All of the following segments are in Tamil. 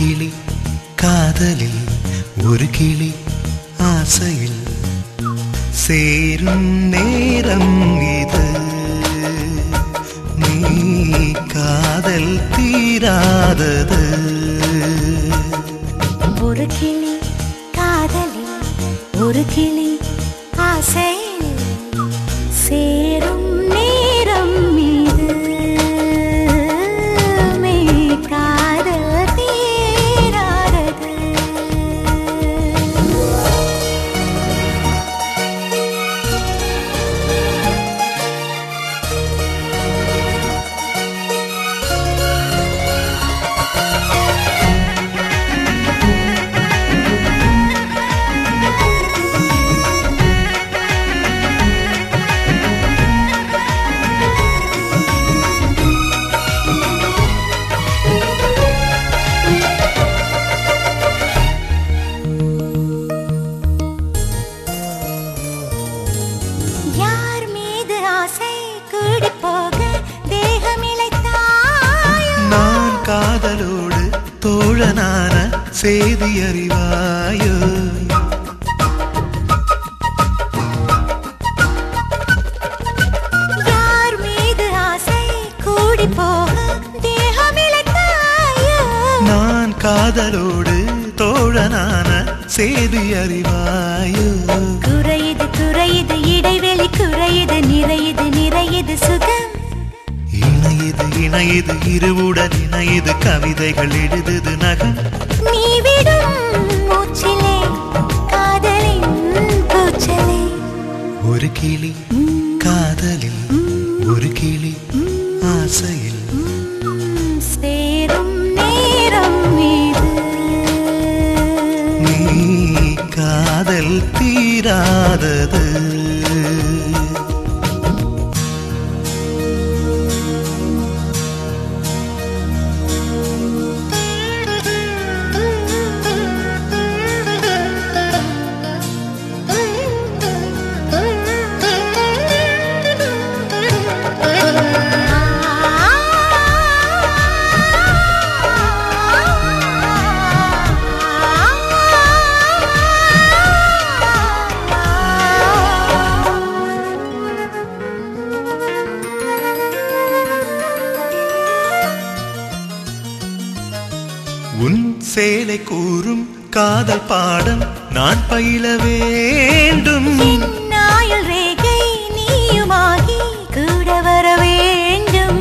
கிளி காதலில் ஒரு கிளி ஆசையில் சேரும் நேரம் இது நீ காதல் தீராதது ஒரு கிளி காதலில் ஒரு கிளி ஆசையில் சேரும் நேரம் இது மெய் காதல் தீராதது யார் மீது ஆசை கூடி போக தேகம் இழைத்தாயோ நான் காதலோடு தோழனான செய்தி அறிவாயோ யார் மீது ஆசை கூடி போக தேகம் இழைத்தாயோ நான் காதலோடு தோழனான செய்தி அறிவாயோ குறையுது குறையுது இடைவெளி குறையுது நிறையுது நிறையுது சுகம் இணையுது இணையுது இருவுடன் இணையுது கவிதைகள் எழுதுது நகம் நீ விடும் மூச்சிலே காதலின் கூச்சலே ஒரு கிளி காதலில் ஒரு கிளி ஆசையில் ம், சேரும் நேரம் இது நீ காதல் தீராதது உன் சேலை கூறும் காதல் பாடம் நான் பயில வேண்டும் நாயுள் ரேகை நீயுமாகி கூட வர வேண்டும்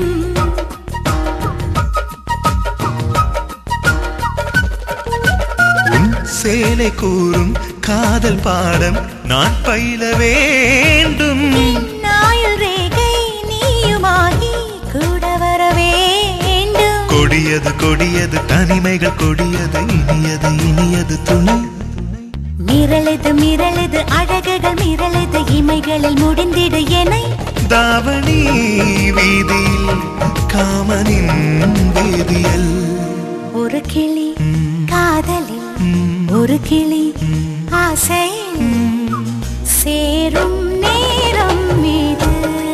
உன் சேலை கூறும் காதல் பாடம் நான் பயில வேண்டும் நாயுள் ரேகை நீயுமாகி கூட வர வேண்டும் கொடியது கொடியது தனிமைகள் கொடியது இனியது இனியது துணை மிரளுது மிரளுது அழகுகள் மிரளுது இமைகளில் முடிந்திடு எனை தாவணி வீதியில் காமனின் வேதியல் ஒரு கிளி காதலில் ஒரு கிளி ஆசையில் சேரும் நேரம் இது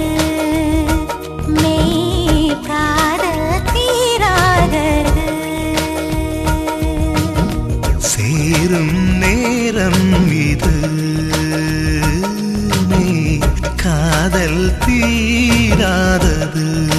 மெய் காதல் தீராதது சேரும் நேரம் இது நீ காதல் தீராதது